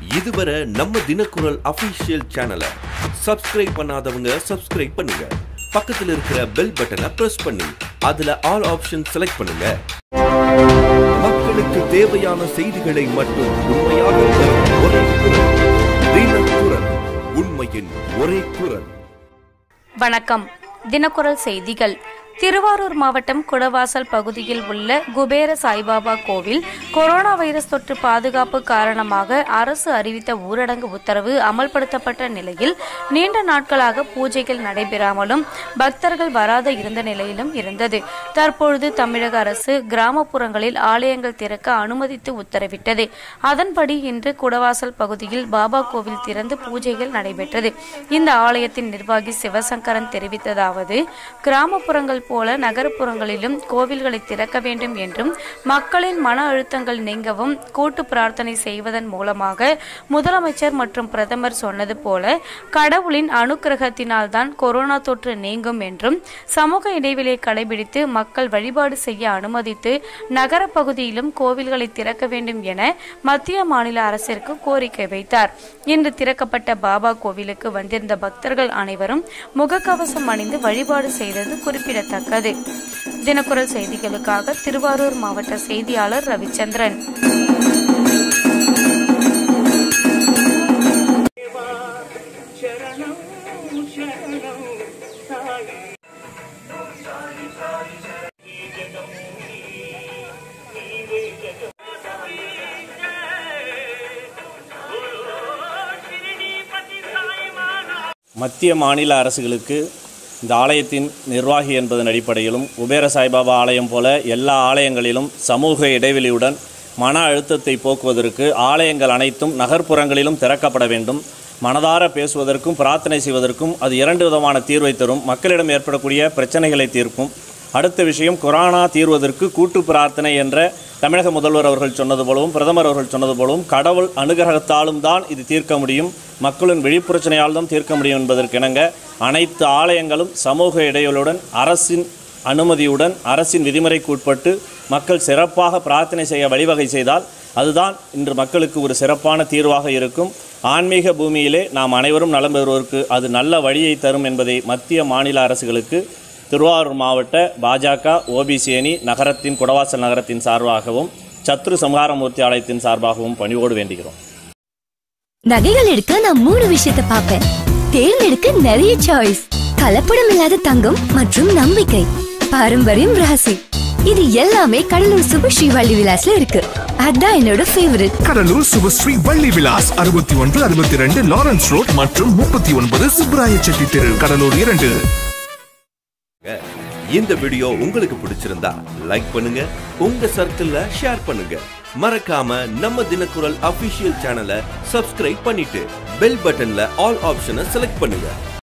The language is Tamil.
இதுவரை நம்ம தினக்குரல் அபிஷியல் சேனலை சப்ஸ்கிரைப் பண்ணாதவங்க சப்ஸ்கிரைப் பண்ணுங்க பக்கத்துல இருக்கிற பெல் பட்டனை பிரஸ் பண்ணி அதுல ஆல் ஆப்ஷன் செலக்ட் பண்ணுங்க மக்களுக்கு தேவையான செய்திகளை மட்டும் உண்மையாக தரும் ஒரே குரல் தினக்குரல் உண்மையின் ஒரே குரல் வணக்கம் தினக்குரல் செய்திகள் திருவாரூர் மாவட்டம் குடவாசல் பகுதியில் உள்ள குபேர சாய்பாபா கோவில் கொரோனா வைரஸ் தொற்று பாதுகாப்பு காரணமாக அரசு அறிவித்த ஊரடங்கு உத்தரவு அமல்படுத்தப்பட்ட நிலையில் நீண்ட நாட்களாக பூஜைகள் நடைபெறாமலும் பக்தர்கள் வராத இருந்த நிலையிலும் இருந்தது தற்பொழுது தமிழக அரசு கிராமப்புறங்களில் ஆலயங்கள் திறக்க அனுமதித்து உத்தரவிட்டது அதன்படி இன்று குடவாசல் பகுதியில் பாபா கோவில் திறந்து பூஜைகள் நடைபெற்றது இந்த ஆலயத்தின் நிர்வாகி சிவசங்கரன் தெரிவித்ததாவது கிராமப்புறங்கள் போல நகர்ப்புறங்களிலும் கோவில்களை திறக்க வேண்டும் என்றும் மக்களின் மன அழுத்தங்கள் நீங்கவும் கூட்டு பிரார்த்தனை செய்வதன் மூலமாக முதலமைச்சர் மற்றும் பிரதமர் சொன்னது போல கடவுளின் அனுக்கிரகத்தினால்தான் கொரோனா தொற்று நீங்கும் என்றும் சமூக இடைவெளியை கடைபிடித்து மக்கள் வழிபாடு செய்ய அனுமதித்து நகர பகுதியிலும் கோவில்களை திறக்க வேண்டும் என மத்திய மாநில அரசிற்கு கோரிக்கை வைத்தார் இன்று திறக்கப்பட்ட பாபா கோவிலுக்கு வந்திருந்த பக்தர்கள் அனைவரும் முகக்கவசம் அணிந்து வழிபாடு செய்தது குறிப்பிடத்தக்கது தினக்குரல் செய்திகளுக்காக திருவாரூர் மாவட்ட செய்தியாளர் ரவிச்சந்திரன் శరణం శరణం సాయి மத்திய மாநில அரசுகளுக்கு இந்த ஆலயத்தின் நிர்வாகி என்பதன் அடிப்படையிலும் குபேர சாய்பாபா ஆலயம் போல எல்லா ஆலயங்களிலும் சமூக இடைவெளியுடன் மன அழுத்தத்தை போக்குவதற்கு ஆலயங்கள் அனைத்தும் நகர்ப்புறங்களிலும் திறக்கப்பட வேண்டும் மனதார பேசுவதற்கும் பிரார்த்தனை செய்வதற்கும் அது இரண்டு விதமான தீர்வை தரும் மக்களிடம் ஏற்படக்கூடிய பிரச்சனைகளை தீர்க்கும் அடுத்த விஷயம் கொரோனா தீர்வதற்கு கூட்டு பிரார்த்தனை என்ற தமிழக முதல்வர் அவர்கள் சொன்னது போலவும் பிரதமர் அவர்கள் சொன்னது போலவும் கடவுள் அனுகிரகத்தாலும் தான் இது தீர்க்க முடியும் மக்களின் விழிப்புரச்சனையால் தான் தீர்க்க முடியும் என்பதற்கிணங்க அனைத்து ஆலயங்களும் சமூக இடைவெளியுடன் அரசின் அனுமதியுடன் அரசின் விதிமுறைக்கு உட்பட்டு மக்கள் சிறப்பாக பிரார்த்தனை செய்ய வழிவகை செய்தால் அதுதான் இன்று மக்களுக்கு ஒரு சிறப்பான தீர்வாக இருக்கும் ஆன்மீக பூமியிலே நாம் அனைவரும் நலம் பெறுவதற்கு அது நல்ல வழியை தரும் என்பதை மத்திய மாநில அரசுகளுக்கு திருவாரூர் மாவட்ட பாஜக ஓபிசி அணி நகரத்தின் குடவாசல் நகரத்தின் சார்பாகவும் சத்ரு சம்ஹாரமூர்த்தி ஆலயத்தின் சார்பாகவும் பணிவோடு வேண்டுகிறோம் நகைகள் எடுக்க நான் மூணு விஷயத்தை பார்ப்பேன் தேர்ந்தெடுக்க நிறைய சாய்ஸ் கலப்படம் இல்லாத தங்கம் மற்றும் நம்பிக்கை பாரம்பரியம் ராசி இது எல்லாமே கடலூர் சுபஸ்ரீ வள்ளி விலாஸ்ல இருக்கு அதான் என்னோட ஃபேவரட் கடலூர் சுபஸ்ரீ வள்ளி விலாஸ் அறுபத்தி ஒன்று அறுபத்தி ரெண்டு லாரன்ஸ் ரோட் மற்றும் முப்பத்தி ஒன்பது சுப்ராய செட்டி தெரு கடலூர் இரண்டு இந்த வீடியோ உங்களுக்கு பிடிச்சிருந்தா லைக் பண்ணுங்க உங்க சர்க்கிள்ல ஷேர் பண்ணுங்க மறக்காம நம்ம தினக்குரல் அபிஷியல் சேனலை சப்ஸ்கிரைப் பண்ணிட்டு பெல் பட்டன்ல ஆல் ஆப்ஷனை செலக்ட் பண்ணுங்க